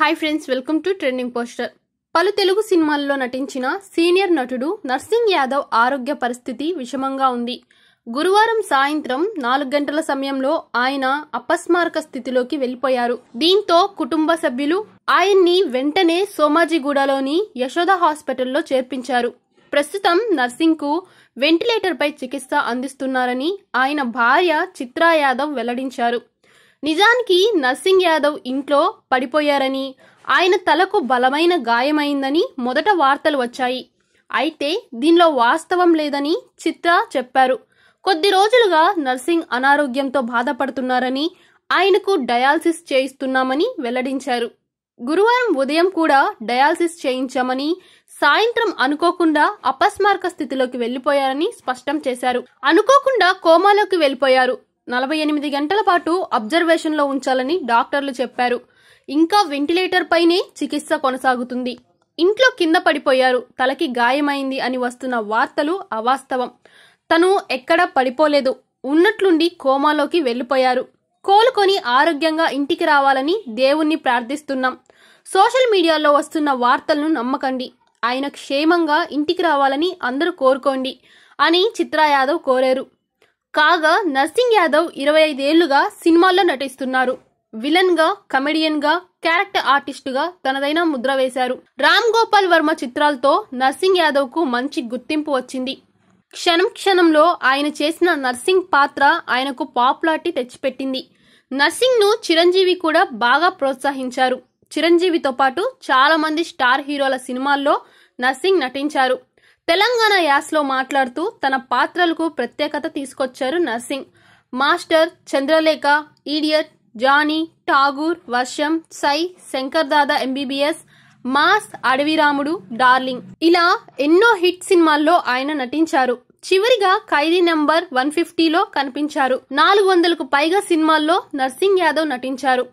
hi friends welcome to trending poster పలు తెలుగు సినిమాల్లో నటించిన సీనియర్ నటుడు నర్సింగ్ యాదవ్ ఆరోగ్య పరిస్థితి విషమంగా ఉంది గురువారం సాయంత్రం నాలుగు గంటల సమయంలో ఆయన అపస్మారక స్థితిలోకి వెళ్లిపోయారు దీంతో కుటుంబ సభ్యులు ఆయన్ని వెంటనే సోమాజిగూడలోని యశోద హాస్పిటల్లో చేర్పించారు ప్రస్తుతం నర్సింగ్ కు వెంటిలేటర్ పై చికిత్స అందిస్తున్నారని ఆయన భార్య చిత్రా యాదవ్ వెల్లడించారు నిజానికి నర్సింగ్ యాదవ్ ఇంట్లో పడిపోయారని ఆయన తలకు బలమైన గాయమైందని మొదట వార్తలు వచ్చాయి అయితే దీనిలో వాస్తవం లేదని చిత్ర చెప్పారు కొద్ది రోజులుగా నర్సింగ్ అనారోగ్యంతో బాధపడుతున్నారని ఆయనకు డయాలసిస్ చేయిస్తున్నామని వెల్లడించారు గురువారం ఉదయం కూడా డయాలసిస్ చేయించామని సాయంత్రం అనుకోకుండా అపస్మారక స్థితిలోకి వెళ్లిపోయారని స్పష్టం చేశారు అనుకోకుండా కోమాలోకి వెళ్లిపోయారు నలభై ఎనిమిది గంటల పాటు అబ్జర్వేషన్ లో ఉంచాలని డాక్టర్లు చెప్పారు ఇంకా వెంటిలేటర్ పైనే చికిత్స కొనసాగుతుంది ఇంట్లో కింద పడిపోయారు తలకి గాయమైంది అని వస్తున్న వార్తలు అవాస్తవం తను ఎక్కడా పడిపోలేదు ఉన్నట్లుండి కోమాలోకి వెళ్లిపోయారు కోలుకొని ఆరోగ్యంగా ఇంటికి రావాలని దేవుణ్ణి ప్రార్థిస్తున్నాం సోషల్ మీడియాలో వస్తున్న వార్తలను నమ్మకండి ఆయన క్షేమంగా ఇంటికి రావాలని అందరూ కోరుకోండి అని చిత్రా యాదవ్ కోరారు కాగా నర్సింగ్ యాదవ్ ఇరవై ఐదేళ్లుగా సినిమాల్లో నటిస్తున్నారు విలన్ గా కమెడియన్ గా క్యారెక్టర్ ఆర్టిస్ట్ గా తనదైన ముద్ర వేశారు రామ్ గోపాల్ వర్మ చిత్రాలతో నర్సింగ్ యాదవ్ కు మంచి గుర్తింపు వచ్చింది క్షణం క్షణంలో ఆయన చేసిన నర్సింగ్ పాత్ర ఆయనకు పాపులారిటీ తెచ్చిపెట్టింది నర్సింగ్ ను చిరంజీవి కూడా బాగా ప్రోత్సహించారు చిరంజీవితో పాటు చాలా మంది స్టార్ హీరోల సినిమాల్లో నర్సింగ్ నటించారు తెలంగాణ యాస్లో మాట్లాడుతూ తన పాత్రలకు ప్రత్యేకత తీసుకొచ్చారు Narsing master Chandralekha idiot Johnny Tagore Varsham Sye Shankar Dada MBBS mass Adaviramudu darling ఇలా ఎన్నో హిట్ సినిమాల్లో ఆయన నటించారు చివరిగా ఖైదీ నంబర్ వన్ ఫిఫ్టీలో కనిపించారు నాలుగు వందలకు పైగా సినిమాల్లో నర్సింగ్ యాదవ్ నటించారు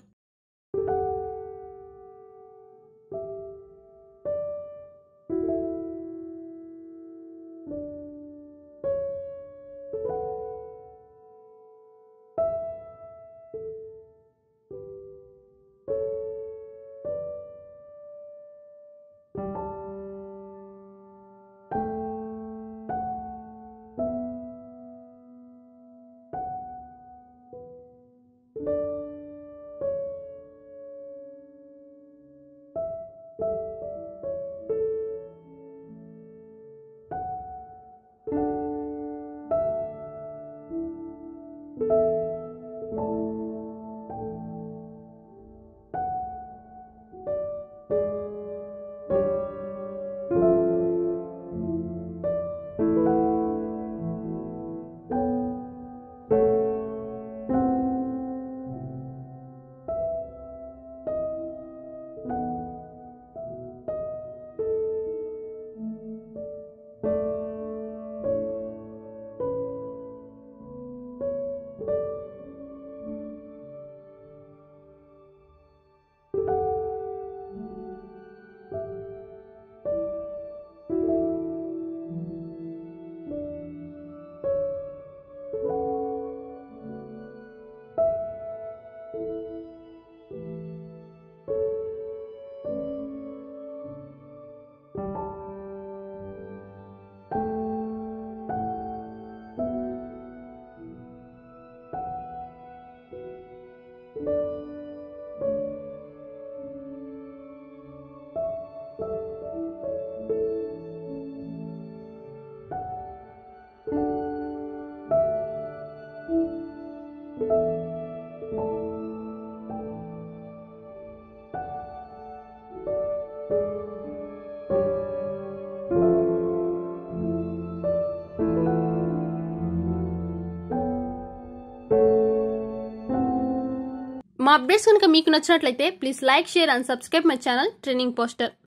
మా అప్డేట్స్ కనుక మీకు నచ్చినట్లయితే please like share and subscribe my channel trending poster